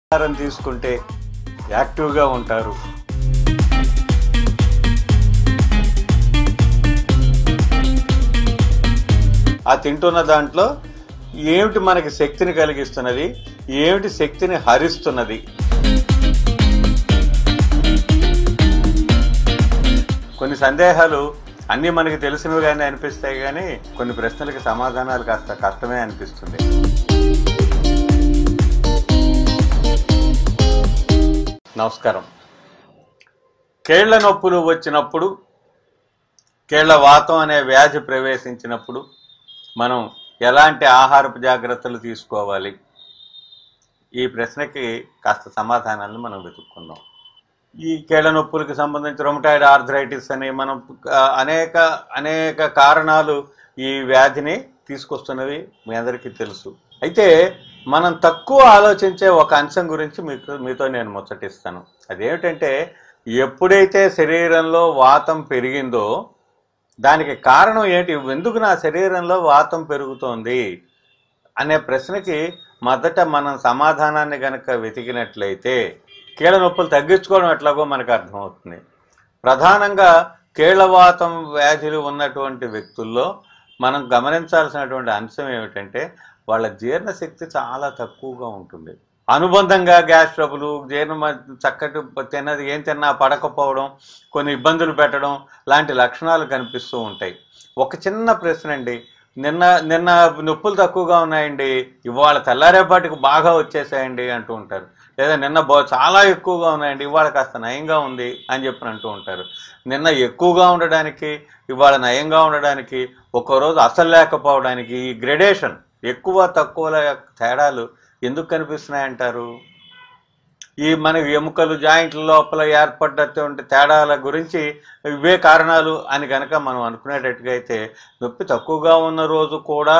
ఆహారం తీసుకుంటే యాక్టివ్గా ఉంటారు ఆ తింటున్న దాంట్లో ఏమిటి మనకి శక్తిని కలిగిస్తున్నది ఏమిటి శక్తిని హరిస్తున్నది కొన్ని సందేహాలు అన్నీ మనకి తెలిసినవిగానే అనిపిస్తాయి కానీ కొన్ని ప్రశ్నలకి సమాధానాలు కాస్త కష్టమే అనిపిస్తుంది నమస్కారం కేళ్ల నొప్పులు వచ్చినప్పుడు కేళ్ల వాతం అనే వ్యాధి ప్రవేశించినప్పుడు మనం ఎలాంటి ఆహారపు జాగ్రత్తలు తీసుకోవాలి ఈ ప్రశ్నకి కాస్త సమాధానాలను మనం వెతుక్కుందాం ఈ కీళ్ళ నొప్పులకి సంబంధించి రొమటాయిడ్ ఆర్థరైటిస్ అని మనం ఆ, అనేక అనేక కారణాలు ఈ వ్యాధిని తీసుకొస్తున్నవి మీ అందరికీ తెలుసు అయితే మనం తక్కువ ఆలోచించే ఒక అంశం గురించి మీకు మీతో నేను ముచ్చటిస్తాను అదేమిటంటే ఎప్పుడైతే శరీరంలో వాతం పెరిగిందో దానికి కారణం ఏంటి ఎందుకు నా శరీరంలో వాతం పెరుగుతోంది అనే ప్రశ్నకి మొదట మనం సమాధానాన్ని గనక వెతికినట్లయితే కీళ్ళ నొప్పులు తగ్గించుకోవడం ఎట్లాగో మనకు అర్థమవుతుంది ప్రధానంగా కీళ్ళవాతం వ్యాధులు ఉన్నటువంటి వ్యక్తుల్లో మనం గమనించాల్సినటువంటి అంశం ఏమిటంటే వాళ్ళ జీర్ణశక్తి చాలా తక్కువగా ఉంటుంది అనుబంధంగా గ్యాస్ ట్రబుల్ జీర్ణ చక్కటి తిన్నది ఏం తిన్నా పడకపోవడం కొన్ని ఇబ్బందులు పెట్టడం లాంటి లక్షణాలు కనిపిస్తూ ఉంటాయి ఒక చిన్న ప్రశ్న అండి నిన్న నిన్న నొప్పులు తక్కువగా ఉన్నాయండి ఇవాళ తెల్లారేపాటికి బాగా వచ్చేసాయండి అంటూ ఉంటారు లేదా నిన్న బా చాలా ఎక్కువగా ఉన్నాయండి ఇవాళ కాస్త నయంగా ఉంది అని చెప్పి అంటూ ఉంటారు నిన్న ఎక్కువగా ఉండడానికి ఇవాళ నయంగా ఉండడానికి ఒక్కో రోజు అసలు లేకపోవడానికి ఈ గ్రెడేషన్ ఎక్కువ తక్కువల యొక్క తేడాలు ఎందుకు కనిపిస్తున్నాయంటారు ఈ మన ఎముకలు జాయింట్ల లోపల ఏర్పడ్డటువంటి తేడాల గురించి ఇవే కారణాలు అని కనుక మనం అనుకునేటట్టుగా అయితే నొప్పి తక్కువగా ఉన్న రోజు కూడా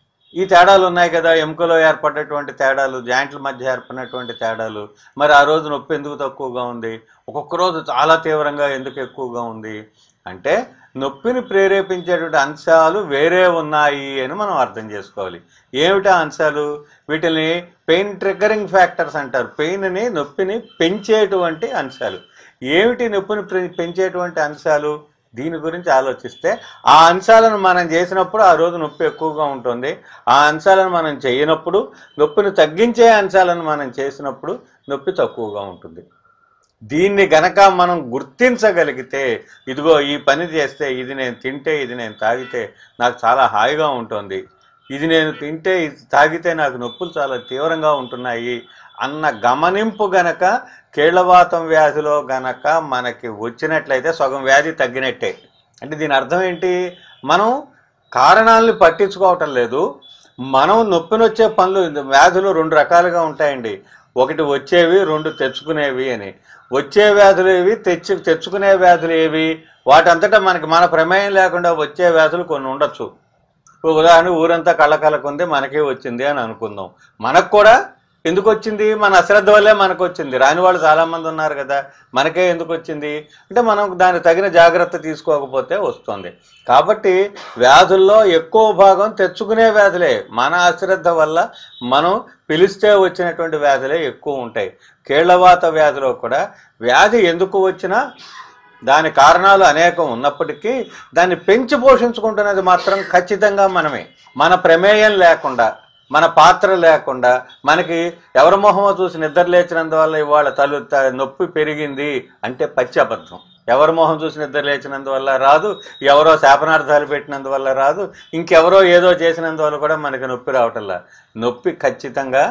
ఈ తేడాలు ఉన్నాయి కదా ఎముకలో ఏర్పడ్డటువంటి తేడాలు జాయింట్ల మధ్య ఏర్పడినటువంటి తేడాలు మరి ఆ రోజు నొప్పి ఎందుకు తక్కువగా ఉంది ఒక్కొక్క రోజు చాలా తీవ్రంగా ఎందుకు ఎక్కువగా ఉంది అంటే నొప్పిని ప్రేరేపించేటువంటి అంశాలు వేరే ఉన్నాయి అని మనం అర్థం చేసుకోవాలి ఏమిటా అంశాలు వీటిని పెయిన్ ట్రిగ్గరింగ్ ఫ్యాక్టర్స్ అంటారు పెయిన్ని నొప్పిని పెంచేటువంటి అంశాలు ఏమిటి నొప్పిని పె- పెంచేటువంటి అంశాలు దీని గురించి ఆలోచిస్తే ఆ అంశాలను మనం చేసినప్పుడు ఆ రోజు నొప్పి ఎక్కువగా ఉంటుంది ఆ అంశాలను మనం చేయనప్పుడు నొప్పిని తగ్గించే అంశాలను మనం చేసినప్పుడు నొప్పి తక్కువగా ఉంటుంది దీన్ని గనక మనం గుర్తించగలిగితే ఇదిగో ఈ పని చేస్తే ఇది నేను తింటే ఇది నేను తాగితే నాకు చాలా హాయిగా ఉంటుంది ఇది నేను తింటే ఇది తాగితే నాకు నొప్పులు చాలా తీవ్రంగా ఉంటున్నాయి అన్న గమనింపు గనక కీళ్లవాతం వ్యాధిలో గనక మనకి వచ్చినట్లయితే సగం వ్యాధి తగ్గినట్టే అంటే దీని అర్థం ఏంటి మనం కారణాలను పట్టించుకోవటం లేదు మనం నొప్పినొచ్చే పనులు వ్యాధులు రెండు రకాలుగా ఉంటాయండి ఒకటి వచ్చేవి రెండు తెచ్చుకునేవి అని వచ్చే వ్యాధులు ఏవి తెచ్చు తెచ్చుకునే వ్యాధులు ఏవి వాటంతటా మనకి మన ప్రమేయం లేకుండా వచ్చే వ్యాధులు కొన్ని ఉండొచ్చు ఇప్పుడు ఉదాహరణ ఊరంతా కళ్ళకళ్ళకుంది మనకే వచ్చింది అని అనుకుందాం మనకు కూడా ఎందుకు వచ్చింది మన అశ్రద్ధ వల్లే మనకు వచ్చింది రాని వాళ్ళు చాలా మంది ఉన్నారు కదా మనకే ఎందుకు వచ్చింది అంటే మనం దానికి తగిన జాగ్రత్త తీసుకోకపోతే వస్తుంది కాబట్టి వ్యాధుల్లో ఎక్కువ భాగం తెచ్చుకునే వ్యాధులే మన అశ్రద్ధ వల్ల మనం పిలిస్తే వచ్చినటువంటి వ్యాధులే ఎక్కువ ఉంటాయి కీళ్లవాత వ్యాధిలో కూడా వ్యాధి ఎందుకు వచ్చినా దాని కారణాలు అనేకం ఉన్నప్పటికీ దాన్ని పెంచి పోషించుకుంటున్నది మాత్రం ఖచ్చితంగా మనమే మన ప్రమేయం లేకుండా మన పాత్ర లేకుండా మనకి ఎవరి మొహమో చూసి నిద్ర లేచినందువల్ల ఇవాళ తలు త- నొప్పి పెరిగింది అంటే పచ్చి అబద్ధం ఎవరి మొహం చూసి నిద్ర లేచినందువల్ల రాదు ఎవరో శాపనార్థాలు పెట్టినందువల్ల రాదు ఇంకెవరో ఏదో చేసినందువల్ల కూడా మనకి నొప్పి రావటంలా నొప్పి ఖచ్చితంగా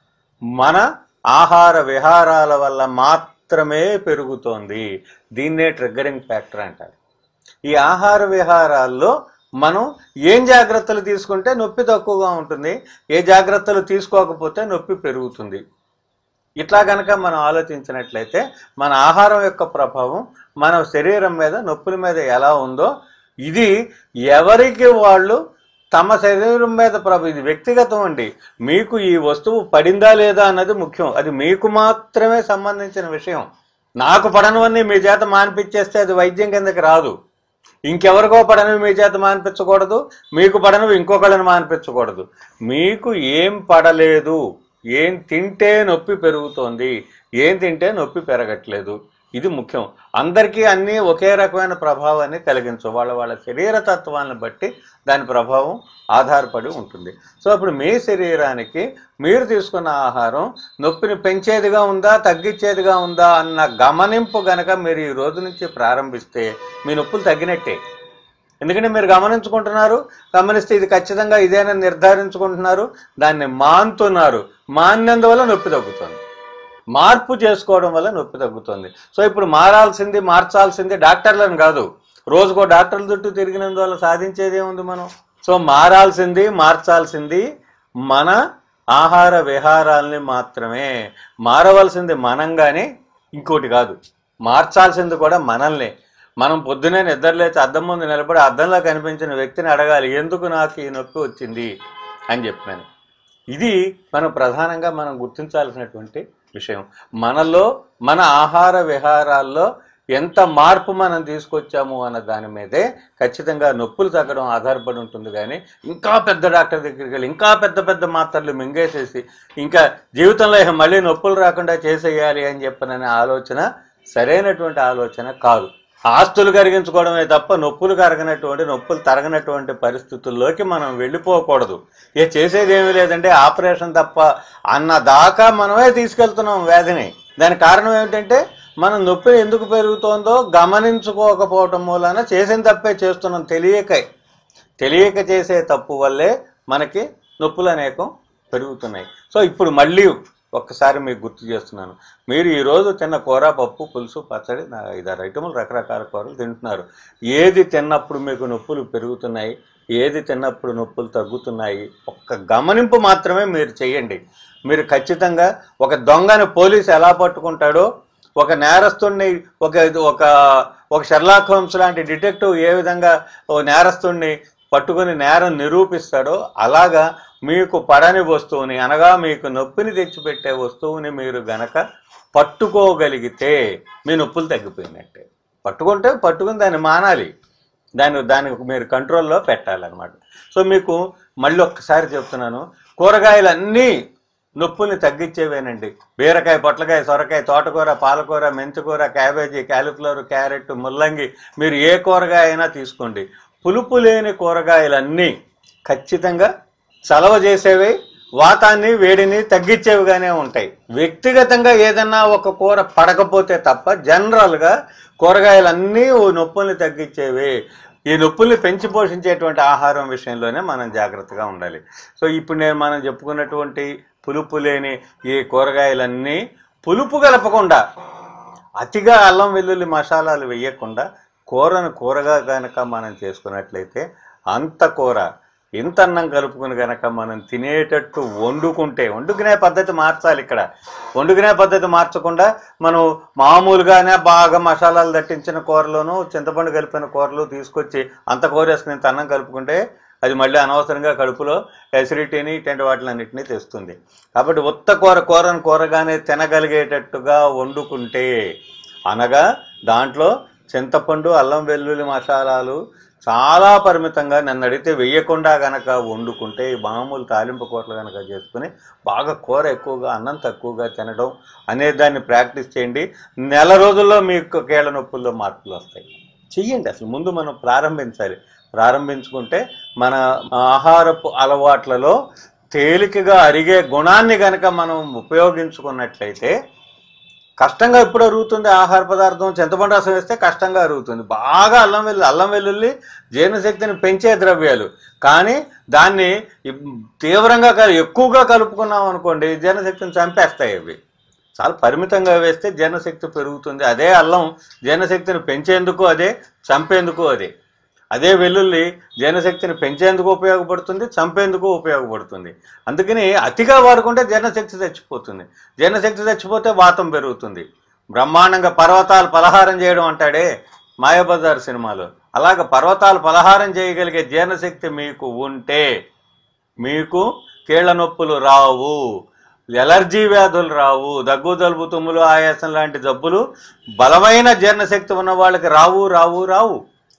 మన ఆహార విహారాల వల్ల మాత్రమే పెరుగుతోంది దీన్నే ట్రిగ్గరింగ్ ఫ్యాక్టర్ అంటారు ఈ ఆహార విహారాల్లో మనం ఏం జాగ్రత్తలు తీసుకుంటే నొప్పి తక్కువగా ఉంటుంది ఏ జాగ్రత్తలు తీసుకోకపోతే నొప్పి పెరుగుతుంది ఇట్లా కనుక మనం ఆలోచించినట్లయితే మన ఆహారం యొక్క ప్రభావం మన శరీరం మీద నొప్పుల మీద ఎలా ఉందో ఇది ఎవరికి వాళ్ళు తమ శరీరం మీద ప్రభు ఇది వ్యక్తిగతం అండి మీకు ఈ వస్తువు పడిందా లేదా అన్నది ముఖ్యం అది మీకు మాత్రమే సంబంధించిన విషయం నాకు పడనవన్నీ మీ చేత మానిపించేస్తే అది వైద్యం కిందకి రాదు ఇంకెవరికో పడనివి మీ చేత మానిపించకూడదు మీకు పడనివి ఇంకొకళ్ళని మానిపించకూడదు మీకు ఏం పడలేదు ఏం తింటే నొప్పి పెరుగుతోంది ఏం తింటే నొప్పి పెరగట్లేదు ఇది ముఖ్యం అందరికీ అన్నీ ఒకే రకమైన ప్రభావాన్ని కలిగించవు వాళ్ళ వాళ్ళ శరీర తత్వాన్ని బట్టి దాని ప్రభావం ఆధారపడి ఉంటుంది సో అప్పుడు మీ శరీరానికి మీరు తీసుకున్న ఆహారం నొప్పిని పెంచేదిగా ఉందా తగ్గించేదిగా ఉందా అన్న గమనింపు గనక మీరు ఈ రోజు నుంచి ప్రారంభిస్తే మీ నొప్పులు తగ్గినట్టే ఎందుకంటే మీరు గమనించుకుంటున్నారు గమనిస్తే ఇది ఖచ్చితంగా ఇదేనని నిర్ధారించుకుంటున్నారు దాన్ని మాన్తున్నారు మాన్నందువల్ల నొప్పి తగ్గుతుంది మార్పు చేసుకోవడం వల్ల నొప్పి తగ్గుతుంది సో ఇప్పుడు మారాల్సింది మార్చాల్సింది డాక్టర్లను కాదు రోజుకో డాక్టర్ల చుట్టూ తిరిగినందువల్ల సాధించేది ఏముంది మనం సో మారాల్సింది మార్చాల్సింది మన ఆహార విహారాల్ని మాత్రమే మారవలసింది మనంగానే ఇంకోటి కాదు మార్చాల్సింది కూడా మనల్ని మనం పొద్దునే నిద్రలేచి అద్దం ముందు నిలబడి అద్దంలో కనిపించిన వ్యక్తిని అడగాలి ఎందుకు నాకు ఈ నొప్పి వచ్చింది అని చెప్పాను ఇది మనం ప్రధానంగా మనం గుర్తించాల్సినటువంటి విషయం మనలో మన ఆహార విహారాల్లో ఎంత మార్పు మనం తీసుకొచ్చాము అన్న దాని మీదే ఖచ్చితంగా నొప్పులు తగ్గడం ఆధారపడి ఉంటుంది కానీ ఇంకా పెద్ద డాక్టర్ దగ్గరికి వెళ్ళి ఇంకా పెద్ద పెద్ద మాత్రలు మింగేసేసి ఇంకా జీవితంలో ఇక మళ్ళీ నొప్పులు రాకుండా చేసేయాలి అని చెప్పననే ఆలోచన సరైనటువంటి ఆలోచన కాదు ఆస్తులు కరిగించుకోవడమే తప్ప నొప్పులు కరగనటువంటి నొప్పులు తరగనటువంటి పరిస్థితుల్లోకి మనం వెళ్ళిపోకూడదు ఇక చేసేది ఏమీ లేదంటే ఆపరేషన్ తప్ప అన్న దాకా మనమే తీసుకెళ్తున్నాం వ్యాధిని దానికి కారణం ఏమిటంటే మనం నొప్పి ఎందుకు పెరుగుతోందో గమనించుకోకపోవటం మూలాన చేసిన తప్పే చేస్తున్నాం తెలియక తెలియక చేసే తప్పు వల్లే మనకి నొప్పులు అనేకం పెరుగుతున్నాయి సో ఇప్పుడు మళ్ళీ ఒక్కసారి మీకు గుర్తు చేస్తున్నాను మీరు ఈరోజు తిన్న కూర పప్పు పులుసు పచ్చడి నా ఐదారు ఐటములు రకరకాల కూరలు తింటున్నారు ఏది తిన్నప్పుడు మీకు నొప్పులు పెరుగుతున్నాయి ఏది తిన్నప్పుడు నొప్పులు తగ్గుతున్నాయి ఒక్క గమనింపు మాత్రమే మీరు చేయండి మీరు ఖచ్చితంగా ఒక దొంగని పోలీసు ఎలా పట్టుకుంటాడో ఒక నేరస్తుడిని ఒక ఒక ఒక షెర్లాక్ హోమ్స్ లాంటి డిటెక్టివ్ ఏ విధంగా ఓ నేరస్తుడిని పట్టుకొని నేరం నిరూపిస్తాడో అలాగా మీకు పడని వస్తువుని అనగా మీకు నొప్పిని తెచ్చిపెట్టే వస్తువుని మీరు గనక పట్టుకోగలిగితే మీ నొప్పులు తగ్గిపోయినట్టే పట్టుకుంటే పట్టుకుని దాన్ని మానాలి దాన్ని దానికి మీరు కంట్రోల్లో పెట్టాలన్నమాట సో మీకు మళ్ళీ ఒక్కసారి చెప్తున్నాను కూరగాయలన్నీ నొప్పుల్ని తగ్గించేవేనండి బీరకాయ పొట్లకాయ సొరకాయ తోటకూర పాలకూర మెంతికూర క్యాబేజీ క్యాలిఫ్లవర్ క్యారెట్ ముల్లంగి మీరు ఏ కూరగాయ అయినా తీసుకోండి పులుపు లేని కూరగాయలన్నీ ఖచ్చితంగా చలవ చేసేవి వాతాన్ని వేడిని తగ్గించేవిగానే ఉంటాయి వ్యక్తిగతంగా ఏదన్నా ఒక కూర పడకపోతే తప్ప జనరల్గా కూరగాయలన్నీ ఓ నొప్పుల్ని తగ్గించేవి ఈ నొప్పుల్ని పెంచి పోషించేటువంటి ఆహారం విషయంలోనే మనం జాగ్రత్తగా ఉండాలి సో ఇప్పుడు నేను మనం చెప్పుకున్నటువంటి పులుపు లేని ఈ కూరగాయలన్నీ పులుపు కలపకుండా అతిగా అల్లం వెల్లుల్లి మసాలాలు వేయకుండా కూరను కూరగా కనుక మనం చేసుకున్నట్లయితే అంత కూర ఇంత అన్నం కలుపుకుని కనుక మనం తినేటట్టు వండుకుంటే వండుకునే పద్ధతి మార్చాలి ఇక్కడ వండుకునే పద్ధతి మార్చకుండా మనం మామూలుగానే బాగా మసాలాలు దట్టించిన కూరలోను చింతపండు కలిపిన కూరలు తీసుకొచ్చి అంత కూర వేసుకుని ఇంత అన్నం కలుపుకుంటే అది మళ్ళీ అనవసరంగా కడుపులో ఎసిడిటీని ఇటువంటి వాటిలన్నింటినీ తెస్తుంది కాబట్టి ఉత్త కూర కూరను కూరగానే తినగలిగేటట్టుగా వండుకుంటే అనగా దాంట్లో చింతపండు అల్లం వెల్లుల్లి మసాలాలు చాలా పరిమితంగా నన్ను అడిగితే వెయ్యకుండా గనక వండుకుంటే ఈ మామూలు తాలింపు కూరలు కనుక చేసుకుని బాగా కూర ఎక్కువగా అన్నం తక్కువగా తినడం అనే దాన్ని ప్రాక్టీస్ చేయండి నెల రోజుల్లో మీకు కీళ్ళ నొప్పుల్లో మార్పులు వస్తాయి చెయ్యండి అసలు ముందు మనం ప్రారంభించాలి ప్రారంభించుకుంటే మన ఆహారపు అలవాట్లలో తేలికగా అరిగే గుణాన్ని గనక మనం ఉపయోగించుకున్నట్లయితే కష్టంగా ఎప్పుడు అరుగుతుంది ఆహార పదార్థం చింతపండు రసం వేస్తే కష్టంగా అరుగుతుంది బాగా అల్లం వెల్లు అల్లం వెల్లుల్లి జీర్ణశక్తిని పెంచే ద్రవ్యాలు కానీ దాన్ని ఇ- తీవ్రంగా కలు- ఎక్కువగా కలుపుకున్నాం అనుకోండి జీర్ణశక్తిని చంపేస్తాయి అవి చాలా పరిమితంగా వేస్తే జీర్ణశక్తి పెరుగుతుంది అదే అల్లం జీర్ణశక్తిని పెంచేందుకు అదే చంపేందుకు అదే అదే వెల్లుల్లి జీర్ణశక్తిని పెంచేందుకు ఉపయోగపడుతుంది చంపేందుకు ఉపయోగపడుతుంది అందుకని అతిగా వాడుకుంటే జీర్ణశక్తి చచ్చిపోతుంది జీర్ణశక్తి చచ్చిపోతే వాతం పెరుగుతుంది బ్రహ్మాండంగా పర్వతాలు పలహారం చేయడం అంటాడే మాయాబజార్ సినిమాలో అలాగ పర్వతాలు పలహారం చేయగలిగే జీర్ణశక్తి మీకు ఉంటే మీకు కీళ్ల నొప్పులు రావు ఎలర్జీ వ్యాధులు రావు దగ్గు జలుబు తుమ్ములు ఆయాసం లాంటి జబ్బులు బలమైన జీర్ణశక్తి ఉన్న వాళ్ళకి రావు రావు రావు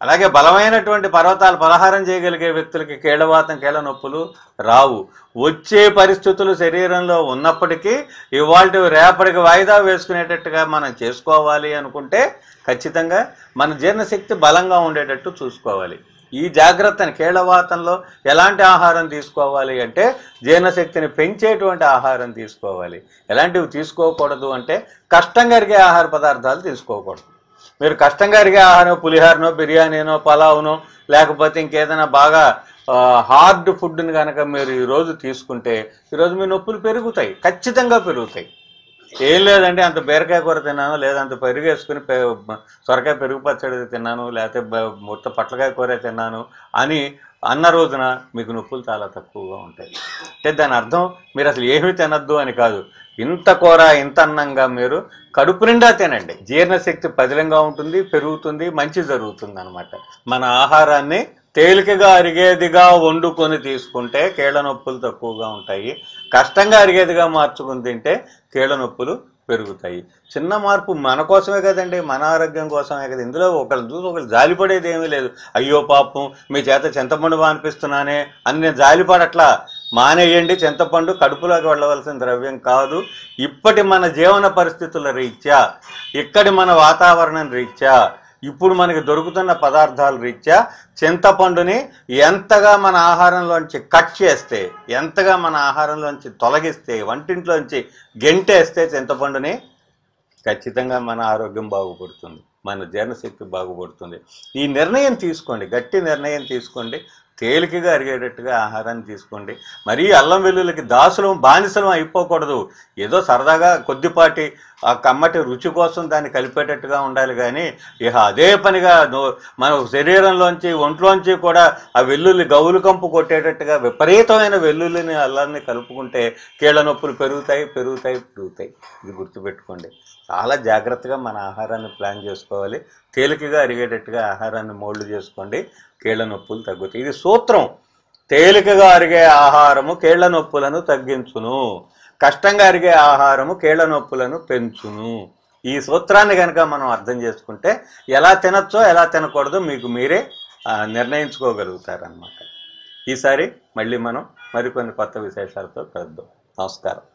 అలాగే బలమైనటువంటి పర్వతాలు పలహారం చేయగలిగే వ్యక్తులకి కీళ్ళవాతం కీళ్ళ నొప్పులు రావు వచ్చే పరిస్థితులు శరీరంలో ఉన్నప్పటికీ ఇవాళ రేపటికి వాయిదా వేసుకునేటట్టుగా మనం చేసుకోవాలి అనుకుంటే ఖచ్చితంగా మన జీర్ణశక్తి బలంగా ఉండేటట్టు చూసుకోవాలి ఈ జాగ్రత్తని కీళ్ళవాతంలో ఎలాంటి ఆహారం తీసుకోవాలి అంటే జీర్ణశక్తిని పెంచేటువంటి ఆహారం తీసుకోవాలి ఎలాంటివి తీసుకోకూడదు అంటే కష్టం కరిగే ఆహార పదార్థాలు తీసుకోకూడదు మీరు కష్టంగా అరిగే ఆహారం పులిహారనో బిర్యానీనో పలావునో లేకపోతే ఇంకేదైనా బాగా ఆ, హార్డ్ ఫుడ్ని కనుక మీరు ఈరోజు తీసుకుంటే ఈరోజు మీ నొప్పులు పెరుగుతాయి ఖచ్చితంగా పెరుగుతాయి ఏం లేదంటే అంత బీరకాయ కూర తిన్నాను లేదా అంత పెరుగు వేసుకుని పె- సొరకాయ పెరుగు పచ్చడి తిన్నాను లేకపోతే బ- మొత్తం పట్లకాయ కూర తిన్నాను అని అన్న రోజున మీకు నొప్పులు చాలా తక్కువగా ఉంటాయి అంటే దాని అర్థం మీరు అసలు ఏమీ తినద్దు అని కాదు ఇంత కూర ఇంత అన్నంగా మీరు కడుపు నిండా తినండి జీర్ణశక్తి పదిలంగా ఉంటుంది పెరుగుతుంది మంచి జరుగుతుంది అనమాట మన ఆహారాన్ని తేలికగా అరిగేదిగా వండుకొని తీసుకుంటే కీళ్ళ నొప్పులు తక్కువగా ఉంటాయి కష్టంగా అరిగేదిగా మార్చుకుని తింటే కీళ్ళ నొప్పులు పెరుగుతాయి చిన్న మార్పు మన కోసమే కదండి మన ఆరోగ్యం కోసమే కదా ఇందులో ఒకళ్ళు చూసి ఒకళ్ళు జాలిపడేది ఏమీ లేదు అయ్యో పాపం మీ చేత చింతపండు మానిపిస్తున్నానే అని నేను జాలిపడట్లా మానేయండి చింతపండు కడుపులోకి వెళ్ళవలసిన ద్రవ్యం కాదు ఇప్పటి మన జీవన పరిస్థితుల రీత్యా ఇక్కడి మన వాతావరణం రీత్యా ఇప్పుడు మనకి దొరుకుతున్న పదార్థాల రీత్యా చింతపండుని ఎంతగా మన ఆహారంలోంచి కట్ చేస్తే ఎంతగా మన ఆహారంలోంచి తొలగిస్తే వంటింట్లోంచి గెంటేస్తే చింతపండుని ఖచ్చితంగా మన ఆరోగ్యం బాగుపడుతుంది మన జీర్ణశక్తి బాగుపడుతుంది ఈ నిర్ణయం తీసుకోండి గట్టి నిర్ణయం తీసుకోండి తేలికగా అరిగేటట్టుగా ఆహారాన్ని తీసుకోండి మరీ అల్లం వెల్లుల్లికి దాసులం బానిసలం అయిపోకూడదు ఏదో సరదాగా కొద్దిపాటి ఆ కమ్మటి రుచి కోసం దాన్ని కలిపేటట్టుగా ఉండాలి కానీ ఇక అదే పనిగా నో- మన శరీరంలోంచి ఒంట్లోంచి కూడా ఆ వెల్లుల్లి గౌలు కంపు కొట్టేటట్టుగా విపరీతమైన వెల్లుల్లిని అల్లాన్ని కలుపుకుంటే కీళ్ళ నొప్పులు పెరుగుతాయి పెరుగుతాయి పెరుగుతాయి ఇది గుర్తుపెట్టుకోండి చాలా జాగ్రత్తగా మన ఆహారాన్ని ప్లాన్ చేసుకోవాలి తేలికగా అరిగేటట్టుగా ఆహారాన్ని మోల్డ్ చేసుకోండి కీళ్ళ నొప్పులు తగ్గుతాయి ఇది సూత్రం తేలికగా అరిగే ఆహారము కీళ్ళ నొప్పులను తగ్గించును కష్టంగా అరిగే ఆహారము కీళ్ళ నొప్పులను పెంచును ఈ సూత్రాన్ని కనుక మనం అర్థం చేసుకుంటే ఎలా తినచ్చో ఎలా తినకూడదో మీకు మీరే ఆ, నిర్ణయించుకోగలుగుతారనమాట ఈసారి మళ్ళీ మనం మరికొన్ని కొత్త విశేషాలతో కలుద్దాం నమస్కారం